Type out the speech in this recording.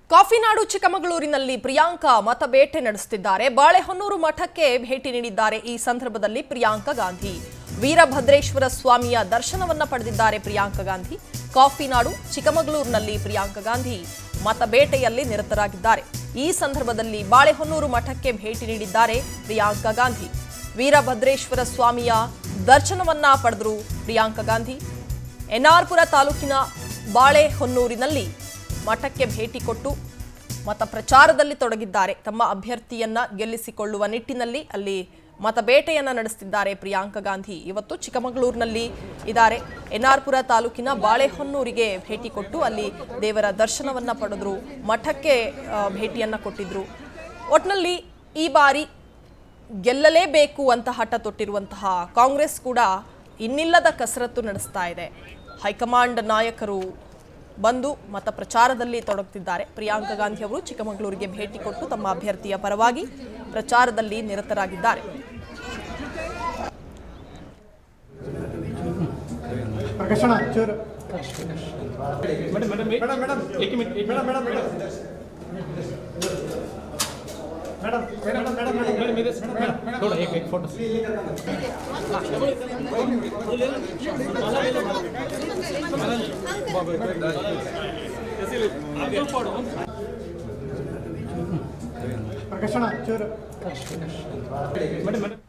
ಕಾಫಿನಾಡು ಚಿಕ್ಕಮಗಳೂರಿನಲ್ಲಿ ಪ್ರಿಯಾಂಕಾ ಮತಬೇಟೆ ನಡೆಸುತ್ತಿದ್ದಾರೆ ಬಾಳೆಹೊನ್ನೂರು ಮಠಕ್ಕೆ ಭೇಟಿ ನೀಡಿದ್ದಾರೆ ಈ ಸಂದರ್ಭದಲ್ಲಿ ಪ್ರಿಯಾಂಕಾ ಗಾಂಧಿ ವೀರಭದ್ರೇಶ್ವರ ಸ್ವಾಮಿಯ ದರ್ಶನವನ್ನ ಪಡೆದಿದ್ದಾರೆ ಪ್ರಿಯಾಂಕಾ ಗಾಂಧಿ ಕಾಫಿನಾಡು ಚಿಕ್ಕಮಗಳೂರಿನಲ್ಲಿ ಪ್ರಿಯಾಂಕಾ ಗಾಂಧಿ ಮತಬೇಟೆಯಲ್ಲಿ ನಿರತರಾಗಿದ್ದಾರೆ ಈ ಸಂದರ್ಭದಲ್ಲಿ ಬಾಳೆಹೊನ್ನೂರು ಮಠಕ್ಕೆ ಭೇಟಿ ನೀಡಿದ್ದಾರೆ ಪ್ರಿಯಾಂಕಾ ಗಾಂಧಿ ವೀರಭದ್ರೇಶ್ವರ ಸ್ವಾಮಿಯ ದರ್ಶನವನ್ನ ಪಡೆದರು ಪ್ರಿಯಾಂಕಾ ಗಾಂಧಿ ಎನ್ಆರ್ಪುರ ತಾಲೂಕಿನ ಬಾಳೆಹೊನ್ನೂರಿನಲ್ಲಿ ಮಠಕ್ಕೆ ಭೇಟಿ ಕೊಟ್ಟು ಮತ ಪ್ರಚಾರದಲ್ಲಿ ತೊಡಗಿದ್ದಾರೆ ತಮ್ಮ ಅಭ್ಯರ್ಥಿಯನ್ನ ಗೆಲ್ಲಿಸಿಕೊಳ್ಳುವ ನಿಟ್ಟಿನಲ್ಲಿ ಅಲ್ಲಿ ಮತಬೇಟೆಯನ್ನ ನಡೆಸುತ್ತಿದ್ದಾರೆ ಪ್ರಿಯಾಂಕಾ ಗಾಂಧಿ ಇವತ್ತು ಚಿಕ್ಕಮಗಳೂರಿನಲ್ಲಿ ಇದ್ದಾರೆ ಎನ್ಆರ್ಪುರ ತಾಲೂಕಿನ ಬಾಳೆಹೊನ್ನೂರಿಗೆ ಭೇಟಿ ಕೊಟ್ಟು ಅಲ್ಲಿ ದೇವರ ದರ್ಶನವನ್ನ ಪಡೆದ್ರು ಮಠಕ್ಕೆ ಆ, ಭೇಟಿಯನ್ನ ಕೊಟ್ಟಿದ್ರು ಒಟ್ನಲ್ಲಿ ಈ ಬಾರಿ ಗೆಲ್ಲಲೇಬೇಕು ಅಂತ ಹಠ ತೊಟ್ಟಿರುವಂತಹ ಕಾಂಗ್ರೆಸ್ ಕೂಡ ಇನ್ನಿಲ್ಲದ ಕಸರತ್ತು ನಡೆಸ್ತಾ ಇದೆ ಹೈಕಮಾಂಡ್ ನಾಯಕರು ಬಂದು ಮತ ಪ್ರಚಾರದಲ್ಲಿ ತೊಡಗುತ್ತಿದ್ದಾರೆ ಪ್ರಿಯಾಂಕಾ ಗಾಂಧಿ ಅವರು ಚಿಕ್ಕಮಗಳೂರಿಗೆ ಭೇಟಿ ಕೊಟ್ಟು ತಮ್ಮ ಅಭ್ಯರ್ಥಿಯ ಪರವಾಗಿ ಪ್ರಚಾರದಲ್ಲಿ ನಿರತರಾಗಿದ್ದಾರೆ ಪ್ರಕಾಶಣ ಚೂರು मैडम मैडम ಮೇಡಮ್ ಮೇಡಮ್ एक मिनट एक madam madam madam madam madam madam madam madam मेरे मैडम थोड़ा एक एक फोटो ಪ್ರಕಾಶಣ ಚೂರು मैडम मैडम